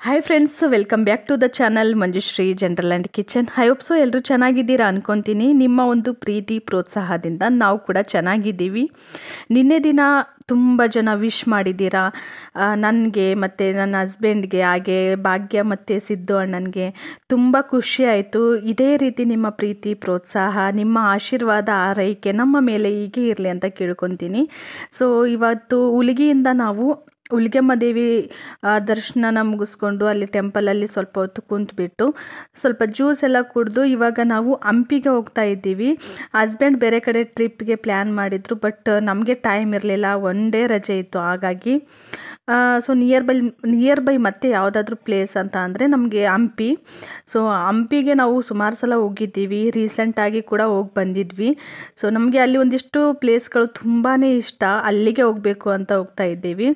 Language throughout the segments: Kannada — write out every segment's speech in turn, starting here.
hi friends welcome back to the channel Manjushree general and kitchen I hope so ಎಲ್ಲರೂ ಚೆನ್ನಾಗಿದ್ದೀರಾ ಅನ್ಕೊತೀನಿ ನಿಮ್ಮ ಒಂದು ಪ್ರೀತಿ ಪ್ರೋತ್ಸಾಹದಿಂದ ನಾವು ಕೂಡ ಚೆನ್ನಾಗಿದ್ದೀವಿ ನಿನ್ನೆ ದಿನ ತುಂಬ ಜನ ವಿಶ್ ಮಾಡಿದ್ದೀರಾ ನನಗೆ ಮತ್ತು ನನ್ನ ಹಸ್ಬೆಂಡ್ಗೆ ಹಾಗೆ ಭಾಗ್ಯ ಮತ್ತು ಸಿದ್ದು ಅಣ್ಣನಿಗೆ ತುಂಬ ಖುಷಿ ಆಯಿತು ಇದೇ ರೀತಿ ನಿಮ್ಮ ಪ್ರೀತಿ ಪ್ರೋತ್ಸಾಹ ನಿಮ್ಮ ಆಶೀರ್ವಾದ ಆರೈಕೆ ನಮ್ಮ ಮೇಲೆ ಹೀಗೆ ಇರಲಿ ಅಂತ ಕೇಳ್ಕೊತೀನಿ ಸೊ ಇವತ್ತು ಹುಲಿಗೆಯಿಂದ ನಾವು ಹುಲಿಗೆಮ್ಮ ದೇವಿ ಆ, ದರ್ಶನನ ಮುಗಿಸ್ಕೊಂಡು ಅಲ್ಲಿ ಟೆಂಪಲಲ್ಲಿ ಸ್ವಲ್ಪ ಹೊತ್ತು ಕುಂತ್ಬಿಟ್ಟು ಸ್ವಲ್ಪ ಜ್ಯೂಸ್ ಎಲ್ಲ ಕುಡಿದು ಇವಾಗ ನಾವು ಹಂಪಿಗೆ ಹೋಗ್ತಾ ಇದ್ದೀವಿ ಹಸ್ಬೆಂಡ್ ಬೇರೆ ಕಡೆ ಟ್ರಿಪ್ಗೆ ಪ್ಲ್ಯಾನ್ ಮಾಡಿದ್ರು ಬಟ್ ನಮಗೆ ಟೈಮ್ ಇರಲಿಲ್ಲ ಒನ್ ಡೇ ರಜೆ ಇತ್ತು ಹಾಗಾಗಿ so nearby nearby ಮತ್ತೆ ಯಾವುದಾದ್ರೂ ಪ್ಲೇಸ್ ಅಂತ ಅಂದರೆ ನಮಗೆ ಹಂಪಿ ಸೊ ಹಂಪಿಗೆ ನಾವು ಸುಮಾರು ಸಲ ಹೋಗಿದ್ದೀವಿ ರೀಸೆಂಟಾಗಿ ಕೂಡ ಹೋಗಿ ಬಂದಿದ್ವಿ ಸೊ ನಮಗೆ ಅಲ್ಲಿ ಒಂದಿಷ್ಟು ಪ್ಲೇಸ್ಗಳು ತುಂಬಾ ಇಷ್ಟ ಅಲ್ಲಿಗೆ ಹೋಗಬೇಕು ಅಂತ ಹೋಗ್ತಾ ಇದ್ದೀವಿ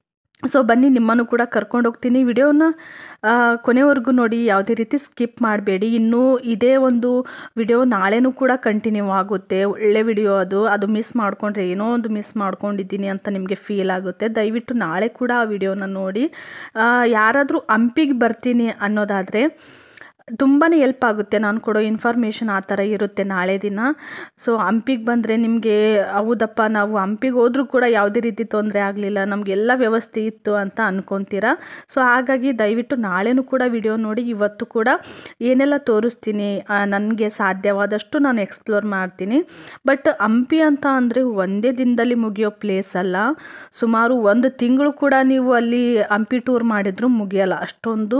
ಸೊ ಬನ್ನಿ ನಿಮ್ಮನ್ನು ಕೂಡ ಕರ್ಕೊಂಡು ಹೋಗ್ತೀನಿ ವಿಡಿಯೋನ ಕೊನೆವರೆಗೂ ನೋಡಿ ಯಾವುದೇ ರೀತಿ ಸ್ಕಿಪ್ ಮಾಡಬೇಡಿ ಇನ್ನೂ ಇದೇ ಒಂದು ವಿಡಿಯೋ ನಾಳೆನೂ ಕೂಡ ಕಂಟಿನ್ಯೂ ಆಗುತ್ತೆ ಒಳ್ಳೆ ವಿಡಿಯೋ ಅದು ಅದು ಮಿಸ್ ಮಾಡಿಕೊಂಡ್ರೆ ಏನೋ ಒಂದು ಮಿಸ್ ಮಾಡ್ಕೊಂಡಿದ್ದೀನಿ ಅಂತ ನಿಮಗೆ ಫೀಲ್ ಆಗುತ್ತೆ ದಯವಿಟ್ಟು ನಾಳೆ ಕೂಡ ಆ ವಿಡಿಯೋನ ನೋಡಿ ಆ, ಯಾರಾದರೂ ಹಂಪಿಗೆ ಬರ್ತೀನಿ ಅನ್ನೋದಾದರೆ ತುಂಬಾ ಹೆಲ್ಪ್ ಆಗುತ್ತೆ ನಾನು ಕೊಡೋ ಇನ್ಫಾರ್ಮೇಷನ್ ಆ ಥರ ಇರುತ್ತೆ ನಾಳೆ ದಿನ ಸೊ ಹಂಪಿಗೆ ಬಂದರೆ ನಿಮಗೆ ಹೌದಪ್ಪ ನಾವು ಹಂಪಿಗೆ ಹೋದ್ರೂ ಕೂಡ ಯಾವುದೇ ರೀತಿ ತೊಂದರೆ ಆಗಲಿಲ್ಲ ನಮಗೆಲ್ಲ ವ್ಯವಸ್ಥೆ ಇತ್ತು ಅಂತ ಅನ್ಕೊತೀರಾ ಸೊ ಹಾಗಾಗಿ ದಯವಿಟ್ಟು ನಾಳೆನೂ ಕೂಡ ವಿಡಿಯೋ ನೋಡಿ ಇವತ್ತು ಕೂಡ ಏನೆಲ್ಲ ತೋರಿಸ್ತೀನಿ ನನಗೆ ಸಾಧ್ಯವಾದಷ್ಟು ನಾನು ಎಕ್ಸ್ಪ್ಲೋರ್ ಮಾಡ್ತೀನಿ ಬಟ್ ಹಂಪಿ ಅಂತ ಅಂದರೆ ಒಂದೇ ದಿನದಲ್ಲಿ ಮುಗಿಯೋ ಪ್ಲೇಸ್ ಅಲ್ಲ ಸುಮಾರು ಒಂದು ತಿಂಗಳು ಕೂಡ ನೀವು ಅಲ್ಲಿ ಹಂಪಿ ಟೂರ್ ಮಾಡಿದರೂ ಮುಗಿಯಲ್ಲ ಅಷ್ಟೊಂದು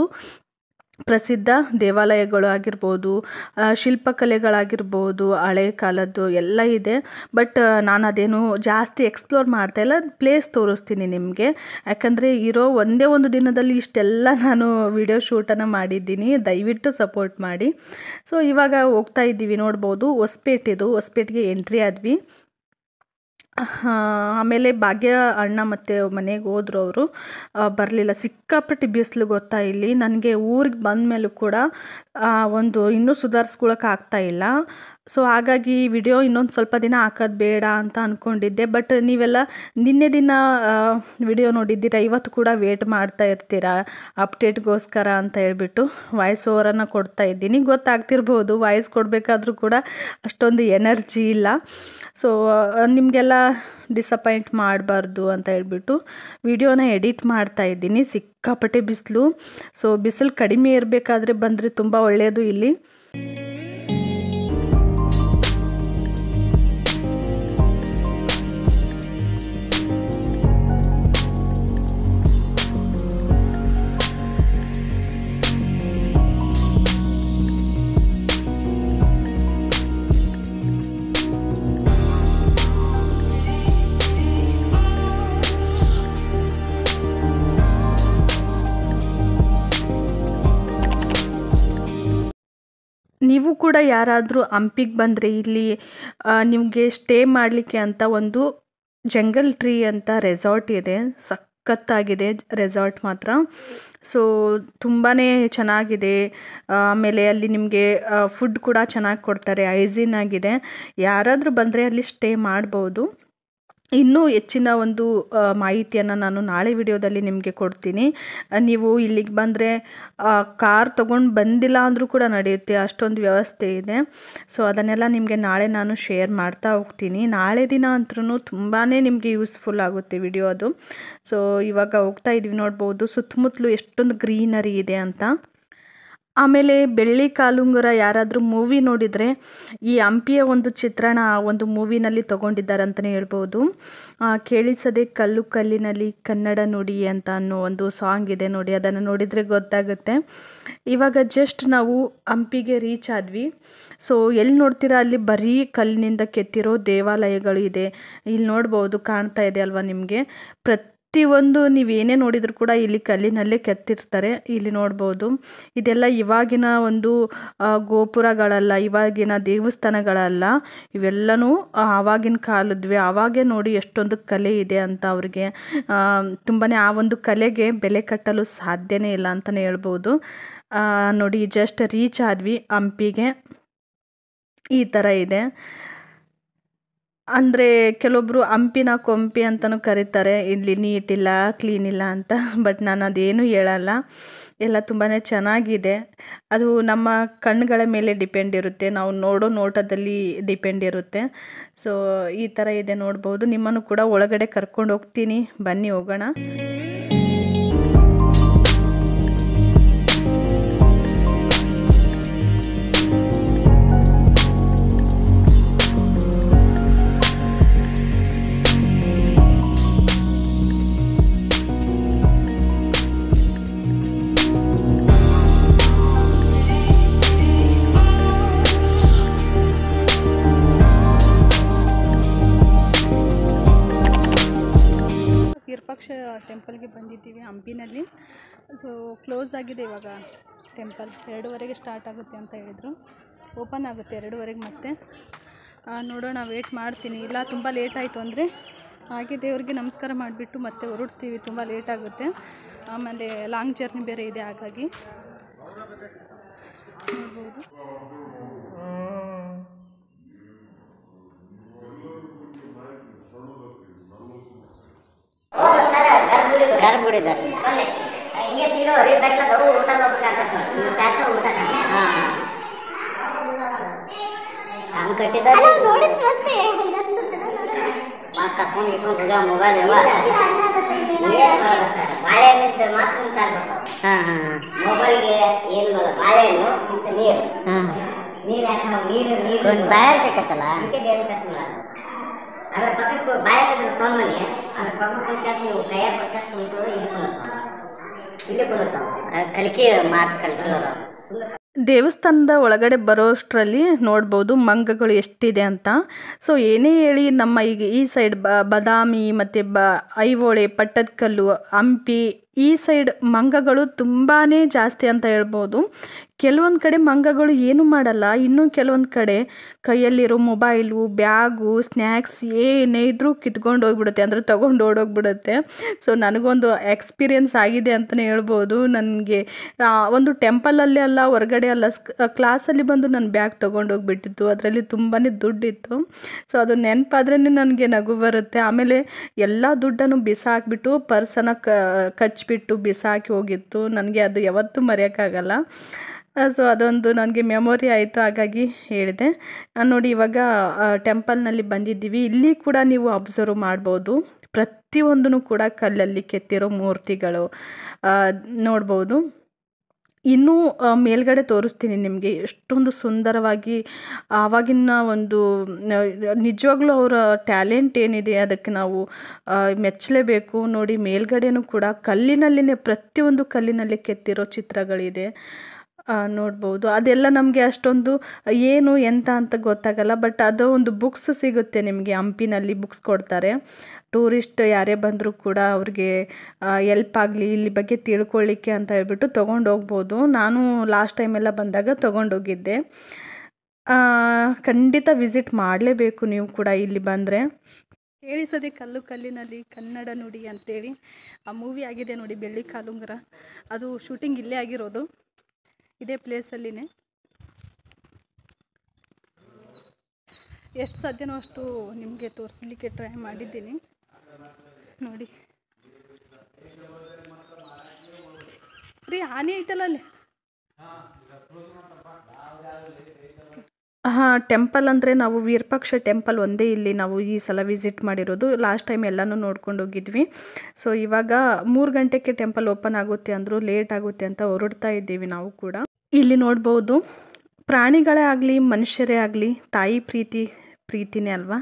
ಪ್ರಸಿದ್ಧ ದೇವಾಲಯಗಳು ಆಗಿರ್ಬೋದು ಆ, ಶಿಲ್ಪಕಲೆಗಳಾಗಿರ್ಬೋದು ಹಳೆ ಕಾಲದ್ದು ಎಲ್ಲ ಇದೆ ಬಟ್ ನಾನು ಅದೇನು ಜಾಸ್ತಿ ಎಕ್ಸ್ಪ್ಲೋರ್ ಮಾಡ್ತಾ ಇಲ್ಲ ಪ್ಲೇಸ್ ತೋರಿಸ್ತೀನಿ ನಿಮಗೆ ಯಾಕಂದರೆ ಇರೋ ಒಂದೇ ಒಂದು ದಿನದಲ್ಲಿ ಇಷ್ಟೆಲ್ಲ ನಾನು ವಿಡಿಯೋ ಶೂಟನ್ನು ಮಾಡಿದ್ದೀನಿ ದಯವಿಟ್ಟು ಸಪೋರ್ಟ್ ಮಾಡಿ ಸೊ ಇವಾಗ ಹೋಗ್ತಾ ಇದ್ದೀವಿ ನೋಡ್ಬೋದು ಹೊಸಪೇಟೆ ಇದು ಹೊಸಪೇಟೆಗೆ ಎಂಟ್ರಿ ಆದ್ವಿ ಆ, ಆಮೇಲೆ ಭಾಗ್ಯ ಅಣ್ಣ ಮತ್ತು ಮನೆಗೆ ಹೋದ್ರು ಅವರು ಬರಲಿಲ್ಲ ಸಿಕ್ಕಾಪಟ್ಟೆ ಬಿಸಿಲು ಗೊತ್ತಾ ಇಲ್ಲಿ ನನಗೆ ಊರಿಗೆ ಬಂದ ಮೇಲೂ ಕೂಡ ಆ, ಒಂದು ಇನ್ನೂ ಸುಧಾರಿಸ್ಕೊಳಕ್ಕೆ ಆಗ್ತಾ ಇಲ್ಲ ಸೊ ಹಾಗಾಗಿ ವಿಡಿಯೋ ಇನ್ನೊಂದು ಸ್ವಲ್ಪ ದಿನ ಹಾಕೋದು ಬೇಡ ಅಂತ ಅಂದ್ಕೊಂಡಿದ್ದೆ ಬಟ್ ನೀವೆಲ್ಲ ನಿನ್ನೆ ದಿನ ವಿಡಿಯೋ ನೋಡಿದ್ದೀರಾ ಇವತ್ತು ಕೂಡ ವೇಟ್ ಮಾಡ್ತಾ ಇರ್ತೀರಾ ಅಪ್ಡೇಟ್ಗೋಸ್ಕರ ಅಂತ ಹೇಳ್ಬಿಟ್ಟು ವಾಯ್ಸ್ ಓವರನ್ನು ಕೊಡ್ತಾ ಇದ್ದೀನಿ ಗೊತ್ತಾಗ್ತಿರ್ಬೋದು ವಾಯ್ಸ್ ಕೊಡಬೇಕಾದ್ರೂ ಕೂಡ ಅಷ್ಟೊಂದು ಎನರ್ಜಿ ಇಲ್ಲ ಸೊ ನಿಮಗೆಲ್ಲ ಡಿಸಪಾಯಿಂಟ್ ಮಾಡಬಾರ್ದು ಅಂತ ಹೇಳ್ಬಿಟ್ಟು ವಿಡಿಯೋನ ಎಡಿಟ್ ಮಾಡ್ತಾ ಇದ್ದೀನಿ ಸಿಕ್ಕಾಪಟ್ಟೆ ಬಿಸಿಲು ಸೊ ಬಿಸಿಲು ಕಡಿಮೆ ಇರಬೇಕಾದ್ರೆ ಬಂದರೆ ತುಂಬ ಒಳ್ಳೆಯದು ಇಲ್ಲಿ ನೀವು ಕೂಡ ಯಾರಾದರೂ ಹಂಪಿಗೆ ಬಂದರೆ ಇಲ್ಲಿ ನಿಮಗೆ ಸ್ಟೇ ಮಾಡಲಿಕ್ಕೆ ಅಂತ ಒಂದು ಜಂಗಲ್ ಟ್ರೀ ಅಂತ ರೆಸಾರ್ಟ್ ಇದೆ ಸಖತ್ತಾಗಿದೆ ರೆಸಾರ್ಟ್ ಮಾತ್ರ ಸೊ ತುಂಬಾ ಚೆನ್ನಾಗಿದೆ ಆಮೇಲೆ ಅಲ್ಲಿ ನಿಮಗೆ ಫುಡ್ ಕೂಡ ಚೆನ್ನಾಗಿ ಕೊಡ್ತಾರೆ ಹೈಜೀನ್ ಆಗಿದೆ ಯಾರಾದರೂ ಬಂದರೆ ಅಲ್ಲಿ ಸ್ಟೇ ಮಾಡ್ಬೋದು ಇನ್ನೂ ಹೆಚ್ಚಿನ ಒಂದು ಮಾಹಿತಿಯನ್ನು ನಾನು ನಾಳೆ ವಿಡಿಯೋದಲ್ಲಿ ನಿಮಗೆ ಕೊಡ್ತೀನಿ ಆ, ನೀವು ಇಲ್ಲಿಗೆ ಬಂದರೆ ಕಾರ್ ತೊಗೊಂಡು ಬಂದಿಲ್ಲ ಅಂದರೂ ಕೂಡ ನಡೆಯುತ್ತೆ ಅಷ್ಟೊಂದು ವ್ಯವಸ್ಥೆ ಇದೆ ಸೊ ಅದನ್ನೆಲ್ಲ ನಿಮಗೆ ನಾಳೆ ನಾನು ಶೇರ್ ಮಾಡ್ತಾ ಹೋಗ್ತೀನಿ ನಾಳೆ ದಿನ ಅಂತೂ ತುಂಬಾ ನಿಮಗೆ ಯೂಸ್ಫುಲ್ ಆಗುತ್ತೆ ವಿಡಿಯೋ ಅದು ಸೊ ಇವಾಗ ಹೋಗ್ತಾ ಇದ್ವಿ ನೋಡ್ಬೋದು ಸುತ್ತಮುತ್ತಲು ಎಷ್ಟೊಂದು ಗ್ರೀನರಿ ಇದೆ ಅಂತ ಆಮೇಲೆ ಬೆಳ್ಳಿ ಕಾಲುಂಗುರ ಯಾರಾದರೂ ಮೂವಿ ನೋಡಿದರೆ ಈ ಹಂಪಿಯ ಒಂದು ಚಿತ್ರಣ ಆ ಒಂದು ಮೂವಿನಲ್ಲಿ ತೊಗೊಂಡಿದ್ದಾರೆ ಅಂತಲೇ ಹೇಳ್ಬೋದು ಆ, ಕೇಳಿಸದೆ ಕಲ್ಲು ಕಲ್ಲಿನಲ್ಲಿ ಕನ್ನಡ ನುಡಿ ಅಂತ ಅನ್ನೋ ಒಂದು ಸಾಂಗ್ ಇದೆ ನೋಡಿ ಅದನ್ನು ನೋಡಿದರೆ ಗೊತ್ತಾಗುತ್ತೆ ಇವಾಗ ಜಸ್ಟ್ ನಾವು ಹಂಪಿಗೆ ರೀಚ್ ಆದ್ವಿ ಸೊ ಎಲ್ಲಿ ನೋಡ್ತೀರಾ ಅಲ್ಲಿ ಬರೀ ಕಲ್ಲಿನಿಂದ ಕೆತ್ತಿರೋ ದೇವಾಲಯಗಳು ಇದೆ ಇಲ್ಲಿ ನೋಡ್ಬೋದು ಕಾಣ್ತಾ ಇದೆ ಅಲ್ವಾ ನಿಮಗೆ ಪ್ರತಿಯೊಂದು ನೀವೇನೇ ನೋಡಿದರೂ ಕೂಡ ಇಲ್ಲಿ ಕಲ್ಲಿನಲ್ಲೇ ಕೆತ್ತಿರ್ತಾರೆ ಇಲ್ಲಿ ನೋಡ್ಬೋದು ಇದೆಲ್ಲ ಇವಾಗಿನ ಒಂದು ಆ, ಗೋಪುರಗಳಲ್ಲ ಇವಾಗಿನ ದೇವಸ್ಥಾನಗಳಲ್ಲ ಇವೆಲ್ಲನೂ ಆ, ಆವಾಗಿನ ಕಾಲದ್ವಿ ಆವಾಗೇ ನೋಡಿ ಎಷ್ಟೊಂದು ಕಲೆ ಇದೆ ಅಂತ ಅವ್ರಿಗೆ ತುಂಬಾ ಆ ಒಂದು ಕಲೆಗೆ ಬೆಲೆ ಕಟ್ಟಲು ಸಾಧ್ಯನೇ ಇಲ್ಲ ಅಂತಲೇ ಹೇಳ್ಬೋದು ಆ, ನೋಡಿ ಜಸ್ಟ್ ರೀಚ್ ಆದ್ವಿ ಹಂಪಿಗೆ ಈ ಥರ ಇದೆ ಅಂದರೆ ಕೆಲವೊಬ್ಬರು ಹಂಪಿನ ಕೊಂಪಿ ಅಂತಲೂ ಕರೀತಾರೆ ಇಲ್ಲಿ ನೀಟ್ ಇಲ್ಲ ಕ್ಲೀನ್ ಇಲ್ಲ ಅಂತ ಬಟ್ ನಾನು ಅದೇನು ಹೇಳಲ್ಲ ಎಲ್ಲ ತುಂಬಾ ಚೆನ್ನಾಗಿದೆ ಅದು ನಮ್ಮ ಕಣ್ಣುಗಳ ಮೇಲೆ ಡಿಪೆಂಡ್ ಇರುತ್ತೆ ನಾವು ನೋಡೋ ನೋಟದಲ್ಲಿ ಡಿಪೆಂಡ್ ಇರುತ್ತೆ ಸೊ ಈ ಥರ ಇದೆ ನೋಡ್ಬೋದು ನಿಮ್ಮನ್ನು ಕೂಡ ಒಳಗಡೆ ಕರ್ಕೊಂಡು ಹೋಗ್ತೀನಿ ಬನ್ನಿ ಹೋಗೋಣ ವಿರೂಪಾಕ್ಷ ಟೆಂಪಲ್ಗೆ ಬಂದಿದ್ದೀವಿ ಹಂಪಿನಲ್ಲಿ ಸೊ ಕ್ಲೋಸ್ ಆಗಿದೆ ಇವಾಗ ಟೆಂಪಲ್ ಎರಡೂವರೆಗೆ ಸ್ಟಾರ್ಟ್ ಆಗುತ್ತೆ ಅಂತ ಹೇಳಿದರು ಓಪನ್ ಆಗುತ್ತೆ ಎರಡೂವರೆಗೆ ಮತ್ತೆ ಆ, ನೋಡೋಣ ವೇಟ್ ಮಾಡ್ತೀನಿ ಇಲ್ಲ ತುಂಬ ಲೇಟ್ ಆಯಿತು ಅಂದರೆ ಹಾಗೆ ದೇವ್ರಿಗೆ ನಮಸ್ಕಾರ ಮಾಡಿಬಿಟ್ಟು ಮತ್ತೆ ಹೊರಡ್ತೀವಿ ತುಂಬ ಲೇಟ್ ಆಗುತ್ತೆ ಆಮೇಲೆ ಲಾಂಗ್ ಜರ್ನಿ ಬೇರೆ ಇದೆ ಹಾಗಾಗಿ ನೋಡ್ಬೋದು ಗರ್ಭಗುಡಿ ದರ್ಶನ ಹಿಂಗೆ ಸೀದೋರಿ ಬೆಟ್ಲದವರು ಊಟ ಟ್ಯಾಚ್ ಊಟ ಹಾಂ ಹಂಗೆ ಕಟ್ಟಿದ್ದಾರೆ ಮತ್ತೆ ಕಸ್ಕೊಂಡು ಇಸ್ಕೊಂಡು ಹೋಗ್ಯಾವ ಮೊಬೈಲ್ ಎಲ್ಲ ಬಾಳೆಹಣ್ಣಿದ್ರೆ ಮಾತ್ರ ಅಂತ ಆಗ್ಬೇಕು ಹಾಂ ಹಾಂ ಮೊಬೈಲ್ಗೆ ಏನು ಬೇಡ ಬಾಳೆಹಣ್ಣು ಮತ್ತೆ ನೀರು ಹಾಂ ನೀರು ಯಾಕೆ ನೀರು ನೀರು ಒಂದು ಬಾಯರ್ ಬೇಕತ್ತಲ್ಲ ಅದಕ್ಕೆ ದೇವ್ರ ಖರ್ಚು ಮಾಡೋದು ಅದ್ರ ಪಕ್ಕಕ್ಕೆ ಬಾಳೆಹಣ್ಣು ತೊಗೊಂಬನ್ನಿ ಅದ್ರ ಪಕ್ಕಕ್ಕೆ ಕೆಲಸ ನೀವು ಕೈಯಾಗ ಕೆಲಸ ಕುಂತು ಇಲ್ಲಿ ಕುಂದಿರ್ತಾವ ಇಲ್ಲಿ ಕುಂದಿರ್ತಾವ ಕಲಿಕೆ ಮಾತು ಕಲಿಕೆ ದೇವಸ್ಥಾನದ ಒಳಗಡೆ ಬರೋಷ್ಟರಲ್ಲಿ ನೋಡ್ಬೋದು ಮಂಗಗಳು ಎಷ್ಟಿದೆ ಅಂತ ಸೊ ಏನೇ ಹೇಳಿ ನಮ್ಮ ಈಗ ಈ ಸೈಡ್ ಬ ಬಾದಾಮಿ ಮತ್ತು ಬ ಐಹೊಳೆ ಪಟ್ಟದಕಲ್ಲು ಹಂಪಿ ಈ ಸೈಡ್ ಮಂಗಗಳು ತುಂಬಾ ಜಾಸ್ತಿ ಅಂತ ಹೇಳ್ಬೋದು ಕೆಲವೊಂದು ಕಡೆ ಮಂಗಗಳು ಏನು ಮಾಡಲ್ಲ ಇನ್ನು ಕೆಲವೊಂದು ಕಡೆ ಕೈಯಲ್ಲಿರೋ ಮೊಬೈಲು ಬ್ಯಾಗು ಸ್ನ್ಯಾಕ್ಸ್ ಏನೇ ಇದ್ರೂ ಕಿತ್ಕೊಂಡು ಹೋಗ್ಬಿಡುತ್ತೆ ಅಂದರೆ ತೊಗೊಂಡು ಓಡೋಗ್ಬಿಡುತ್ತೆ ಸೊ ನನಗೊಂದು ಎಕ್ಸ್ಪೀರಿಯನ್ಸ್ ಆಗಿದೆ ಅಂತಲೇ ಹೇಳ್ಬೋದು ನನಗೆ ಒಂದು ಟೆಂಪಲಲ್ಲಿ ಅಲ್ಲ ಹೊರಗಡೆ ಅಲ್ಲ ಕ್ಲಾಸಲ್ಲಿ ಬಂದು ನನ್ನ ಬ್ಯಾಗ್ ತೊಗೊಂಡೋಗ್ಬಿಟ್ಟಿತ್ತು ಅದರಲ್ಲಿ ತುಂಬಾ ದುಡ್ಡಿತ್ತು ಸೊ ಅದು ನೆನಪಾದ್ರೇ ನನಗೆ ನಗು ಬರುತ್ತೆ ಆಮೇಲೆ ಎಲ್ಲ ದುಡ್ಡನ್ನು ಬಿಸಾಕ್ಬಿಟ್ಟು ಪರ್ಸನ್ನ ಕ ಕಚ್ಬಿಟ್ಟು ಬಿಸಾಕಿ ಹೋಗಿತ್ತು ನನಗೆ ಅದು ಯಾವತ್ತೂ ಮರೆಯೋಕ್ಕಾಗಲ್ಲ ಸೊ ಅದೊಂದು ನನಗೆ ಮೆಮೊರಿ ಆಯಿತು ಹಾಗಾಗಿ ಹೇಳಿದೆ ಆ, ನೋಡಿ ಇವಾಗ ಟೆಂಪಲ್ನಲ್ಲಿ ಬಂದಿದ್ದೀವಿ ಇಲ್ಲಿ ಕೂಡ ನೀವು ಅಬ್ಸರ್ವ್ ಮಾಡ್ಬೋದು ಪ್ರತಿಯೊಂದೂ ಕೂಡ ಕಲ್ಲಲ್ಲಿ ಕೆತ್ತಿರೋ ಮೂರ್ತಿಗಳು ಆ, ನೋಡ್ಬೋದು ಇನ್ನೂ ಆ, ಮೇಲ್ಗಡೆ ತೋರಿಸ್ತೀನಿ ನಿಮಗೆ ಎಷ್ಟೊಂದು ಸುಂದರವಾಗಿ ಆವಾಗಿನ ಒಂದು ನಿಜವಾಗ್ಲೂ ಅವರ ಟ್ಯಾಲೆಂಟ್ ಏನಿದೆ ಅದಕ್ಕೆ ನಾವು ಆ, ಮೆಚ್ಚಲೇಬೇಕು ನೋಡಿ ಮೇಲ್ಗಡೆನೂ ಕೂಡ ಕಲ್ಲಿನಲ್ಲಿನೇ ಪ್ರತಿಯೊಂದು ಕಲ್ಲಿನಲ್ಲಿ ಕೆತ್ತಿರೋ ಚಿತ್ರಗಳಿದೆ ಆ, ನೋಡ್ಬೋದು ಅದೆಲ್ಲ ನಮಗೆ ಅಷ್ಟೊಂದು ಏನು ಎಂತ ಅಂತ ಗೊತ್ತಾಗಲ್ಲ ಬಟ್ ಅದು ಒಂದು ಬುಕ್ಸ್ ಸಿಗುತ್ತೆ ನಿಮಗೆ ಹಂಪಿನಲ್ಲಿ ಬುಕ್ಸ್ ಕೊಡ್ತಾರೆ ಟೂರಿಸ್ಟ್ ಯಾರೇ ಬಂದರೂ ಕೂಡ ಅವ್ರಿಗೆ ಎಲ್ಪ್ ಆಗಲಿ ಇಲ್ಲಿ ಬಗ್ಗೆ ತಿಳ್ಕೊಳ್ಳಿಕ್ಕೆ ಅಂತ ಹೇಳ್ಬಿಟ್ಟು ತೊಗೊಂಡು ಹೋಗ್ಬೋದು ನಾನು ಲಾಸ್ಟ್ ಟೈಮೆಲ್ಲ ಬಂದಾಗ ತೊಗೊಂಡೋಗಿದ್ದೆ ಆ, ಖಂಡಿತ ವಿಸಿಟ್ ಮಾಡಲೇಬೇಕು ನೀವು ಕೂಡ ಇಲ್ಲಿ ಬಂದರೆ ಕೇಳಿಸದೆ ಕಲ್ಲು ಕಲ್ಲಿನಲ್ಲಿ ಕನ್ನಡ ನುಡಿ ಅಂತೇಳಿ ಆ ಮೂವಿ ಆಗಿದೆ ನೋಡಿ ಬೆಳ್ಳಿ ಕಾಲುಂಗರ ಅದು ಶೂಟಿಂಗ್ ಇಲ್ಲೇ ಆಗಿರೋದು ಇದೇ ಪ್ಲೇಸಲ್ಲಿನೇ ಎಷ್ಟು ಸಾಧ್ಯನೋ ಅಷ್ಟು ನಿಮಗೆ ತೋರಿಸಲಿಕ್ಕೆ ಟ್ರೈ ಮಾಡಿದ್ದೀನಿ ನೋಡಿ ರೀ ಆನೆ ಐತಲ್ಲ ಅಲ್ಲಿ ಹಾಂ ಟೆಂಪಲ್ ಅಂದರೆ ನಾವು ವಿರೂಪಾಕ್ಷ ಟೆಂಪಲ್ ಒಂದೇ ಇಲ್ಲಿ ನಾವು ಈ ಸಲ ವಿಸಿಟ್ ಮಾಡಿರೋದು ಲಾಸ್ಟ್ ಟೈಮ್ ಎಲ್ಲನೂ ನೋಡ್ಕೊಂಡು ಹೋಗಿದ್ವಿ ಸೊ ಇವಾಗ ಮೂರು ಗಂಟೆಗೆ ಟೆಂಪಲ್ ಓಪನ್ ಆಗುತ್ತೆ ಅಂದರು ಲೇಟ್ ಆಗುತ್ತೆ ಅಂತ ಹೊರಡ್ತಾ ಇದ್ದೀವಿ ನಾವು ಕೂಡ ಇಲ್ಲಿ ನೋಡ್ಬೋದು ಪ್ರಾಣಿಗಳೇ ಆಗಲಿ ಮನುಷ್ಯರೇ ಆಗಲಿ ತಾಯಿ ಪ್ರೀತಿ ಪ್ರೀತಿನೇ ಅಲ್ವಾ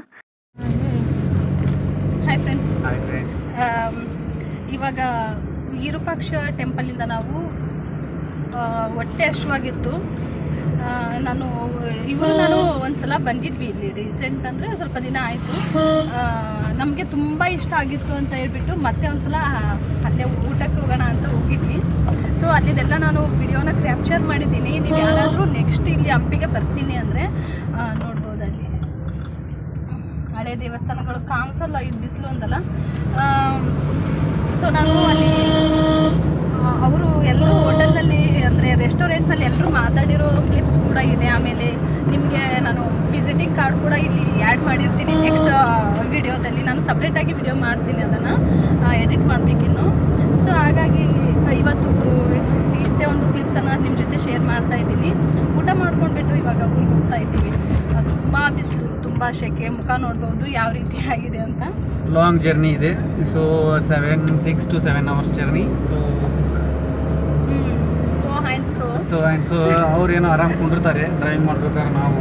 ಹಾಯ್ ಫ್ರೆಂಡ್ಸ್ ಹಾಯ್ ಫ್ರೆಂಡ್ಸ್ ಇವಾಗ ವಿರೂಪಾಕ್ಷ ಟೆಂಪಲಿಂದ ನಾವು ಆ, ಹೊಟ್ಟೆ ಹಶ್ವಾಗಿತ್ತು ಆ, ನಾನು ಇವರು ನಾನು ಒಂದ್ಸಲ ಬಂದಿದ್ವಿ ಇಲ್ಲಿ ರೀಸೆಂಟ್ ಅಂದರೆ ಸ್ವಲ್ಪ ದಿನ ಆಯಿತು ನಮಗೆ ತುಂಬ ಇಷ್ಟ ಆಗಿತ್ತು ಅಂತ ಹೇಳ್ಬಿಟ್ಟು ಮತ್ತೆ ಒಂದ್ಸಲ ಅಲ್ಲೇ ಊಟಕ್ಕೆ ಹೋಗೋಣ ಅಂತ ಹೋಗಿದ್ವಿ ಸೊ ಅಲ್ಲಿದೆಲ್ಲ ನಾನು ವಿಡಿಯೋನ ಕ್ಯಾಪ್ಚರ್ ಮಾಡಿದ್ದೀನಿ ನೀವು ಯಾರಾದರೂ ನೆಕ್ಸ್ಟ್ ಇಲ್ಲಿ ಹಂಪಿಗೆ ಬರ್ತೀನಿ ಅಂದರೆ ನೋಡ್ಬೋದು ಅಲ್ಲಿ ಹಳೆ ದೇವಸ್ಥಾನಗಳು ಕಾಣಿಸಲ್ಲ ಇದು ಬಿಸಿಲು ಒಂದಲ್ಲ ಸೊ ನಾನು ಅಲ್ಲಿ ಅವರು ಎಲ್ಲರೂ ಹೋಟೆಲ್ನಲ್ಲಿ ಅಂದರೆ ರೆಸ್ಟೋರೆಂಟ್ನಲ್ಲಿ ಎಲ್ಲರೂ ಮಾತಾಡಿರೋ ಕ್ಲಿಪ್ಸ್ ಕೂಡ ಇದೆ ಆಮೇಲೆ ನಿಮಗೆ ನಾನು ವಿಸಿಟಿಂಗ್ ಕಾರ್ಡ್ ಕೂಡ ಇಲ್ಲಿ ಆ್ಯಡ್ ಮಾಡಿರ್ತೀನಿ ನೆಕ್ಸ್ಟ್ ವಿಡಿಯೋದಲ್ಲಿ ನಾನು ಸಪ್ರೇಟಾಗಿ ವಿಡಿಯೋ ಮಾಡ್ತೀನಿ ಅದನ್ನು ಎಡಿಟ್ ಮಾಡಬೇಕಿನ್ನು ಸೊ ಹಾಗಾಗಿ ಇವತ್ತು ಇಷ್ಟು ಶೇರ್ ಮಾಡ್ತಾ ಇದ್ದೀನಿ ಊಟ ಮಾಡ್ಕೊಂಡ್ಬಿಟ್ಟು ಇವಾಗ ಊರಿಗೆ ಹೋಗ್ತಾ ಇದ್ದೀವಿ ತುಂಬ ಬಿಸಿಲು ತುಂಬ ಶೆಕೆ ಮುಖ ನೋಡ್ಬೋದು ಯಾವ ರೀತಿ ಆಗಿದೆ ಅಂತ ಲಾಂಗ್ ಜರ್ನಿ ಇದೆ so seven six to seven hours journey so so and so so and so ಅವ್ರೇನೋ ಆರಾಮ್ ಕುಂಡಿರ್ತಾರೆ ಡ್ರೈವಿಂಗ್ ಮಾಡ್ಬೇಕಾದ್ರೆ ನಾವು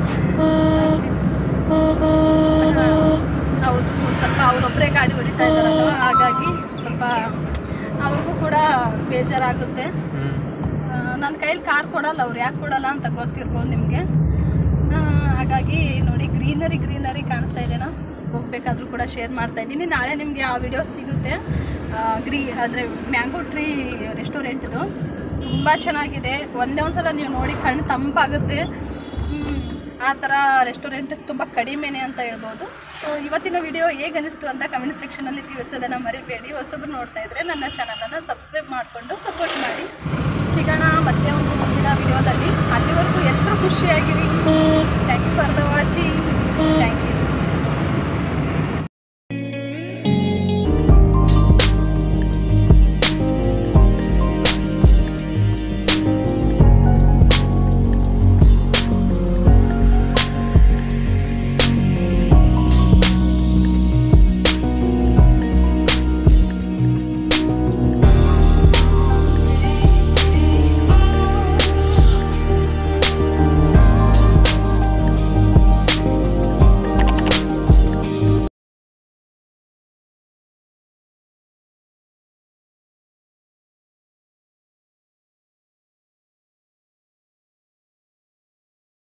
ಹೌದು ಸ್ವಲ್ಪ ಅವರೊಬ್ಬರೇ ಗಾಡಿ ಹೊಡಿತಾ ಇದ್ದಾರಲ್ವ ಹಾಗಾಗಿ ಸ್ವಲ್ಪ ಅವ್ರಿಗೂ ಕೂಡ ಬೇಜಾರಾಗುತ್ತೆ ನನ್ನ ಕೈಲಿ ಕಾರ್ ಕೊಡಲ್ಲ ಅವ್ರು ಯಾಕೆ ಕೊಡಲ್ಲ ಅಂತ ಗೊತ್ತಿರ್ಬೋದು ನಿಮಗೆ ಹಾಗಾಗಿ ನೋಡಿ ಗ್ರೀನರಿ ಗ್ರೀನರಿ ಕಾಣಿಸ್ತಾ ಇದೆನಾ ಹೋಗ್ಬೇಕಾದ್ರೂ ಕೂಡ ಶೇರ್ ಮಾಡ್ತಾ ಇದ್ದೀನಿ ನಾಳೆ ನಿಮಗೆ ಆ ವಿಡಿಯೋ ಸಿಗುತ್ತೆ ಆ, ಗ್ರೀ ಅಂದರೆ ಮ್ಯಾಂಗೋ ಟ್ರೀ ರೆಸ್ಟೋರೆಂಟ್ದು ತುಂಬ ಚೆನ್ನಾಗಿದೆ ಒಂದೇ ಒಂದು ಸಲ ನೀವು ನೋಡಿ ಕಣ್ಣು ತಂಪಾಗುತ್ತೆ ಹ್ಮ್, ಆ ಥರ ರೆಸ್ಟೋರೆಂಟ್ ತುಂಬ ಕಡಿಮೆನೆ ಅಂತ ಹೇಳ್ಬೋದು ಸೊ ಇವತ್ತಿನ ವಿಡಿಯೋ ಹೇಗೆ ಅನಿಸ್ತು ಅಂತ ಕಮೆಂಟ್ ಸೆಕ್ಷನಲ್ಲಿ ತಿಳಿಸೋದನ್ನು ಮರಿಬೇಡಿ ಹೊಸಬ್ರು ನೋಡ್ತಾ ಇದ್ದರೆ ನನ್ನ ಚಾನಲನ್ನು ಸಬ್ಸ್ಕ್ರೈಬ್ ಮಾಡಿಕೊಂಡು ಸಪೋರ್ಟ್ ಮಾಡಿ ಸಿಗೋಣ ಮತ್ತೆ ಒಂದು ಮುಂದಿನ ವಿಡಿಯೋದಲ್ಲಿ ಅಲ್ಲಿವರೆಗೂ ಎಲ್ಲರೂ ಖುಷಿಯಾಗಿರಿ thank you for the watching thank you